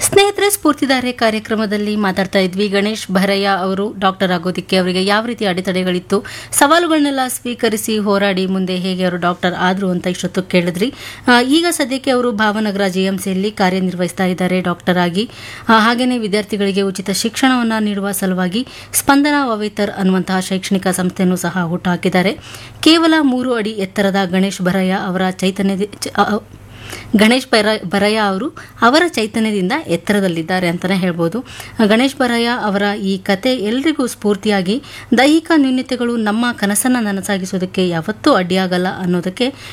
ಸ್ನೇಹಿತರೆ ಸ್ಫೂರ್ತಿದಾರೆ ಕಾರ್ಯಕ್ರಮದಲ್ಲಿ ಮಾತಾಡ್ತಾ ಇದ್ವಿ ಗಣೇಶ್ ಭರಯ್ಯ ಅವರು ಡಾಕ್ಟರ್ ಆಗೋದಿಕ್ಕೆ ಅವರಿಗೆ ಯಾವ ರೀತಿ ಅಡೆತಡೆಗಳಿತ್ತು ಸವಾಲುಗಳನ್ನೆಲ್ಲ ಸ್ವೀಕರಿಸಿ ಹೋರಾಡಿ ಮುಂದೆ ಹೇಗೆ ಅವರು ಡಾಕ್ಟರ್ ಆದ್ರು ಅಂತ ಇಷ್ಟೊತ್ತು ಕೇಳಿದ್ರಿ ಆ, ಈಗ ಸದ್ಯಕ್ಕೆ ಅವರು ಭಾವನಗರ ಜಿಎಂಸಿಯಲ್ಲಿ ಕಾರ್ಯನಿರ್ವಹಿಸ್ತಾ ಇದ್ದಾರೆ ಡಾಕ್ಟರ್ ಆಗಿ ಆ, ಹಾಗೇನೆ ವಿದ್ಯಾರ್ಥಿಗಳಿಗೆ ಉಚಿತ ಶಿಕ್ಷಣವನ್ನು ನೀಡುವ ಸಲುವಾಗಿ ಸ್ಪಂದನ ವವೇತರ್ ಅನ್ನುವಂತಹ ಶೈಕ್ಷಣಿಕ ಸಂಸ್ಥೆಯನ್ನು ಸಹ ಹುಟ್ಟುಹಾಕಿದ್ದಾರೆ ಕೇವಲ ಮೂರು ಅಡಿ ಎತ್ತರದ ಗಣೇಶ್ ಭರಯ್ಯ ಅವರ ಚೈತನ್ಯ ಚ- ಆ, ಗಣೇಶ್ ಬರ ಬರಯ್ಯ ಅವರು ಅವರ ಚೈತನ್ಯದಿಂದ ಎತ್ತರದಲ್ಲಿದ್ದಾರೆ ಅಂತಲೇ ಹೇಳ್ಬೋದು ಗಣೇಶ್ ಬರಯ್ಯ ಅವರ ಈ ಕತೆ ಎಲ್ರಿಗೂ ಸ್ಫೂರ್ತಿಯಾಗಿ ದೈಹಿಕ ನ್ಯೂನ್ಯತೆಗಳು ನಮ್ಮ ಕನಸನ್ನು ನನಸಾಗಿಸೋದಕ್ಕೆ ಯಾವತ್ತೂ ಅಡ್ಡಿಯಾಗಲ್ಲ ಅನ್ನೋದಕ್ಕೆ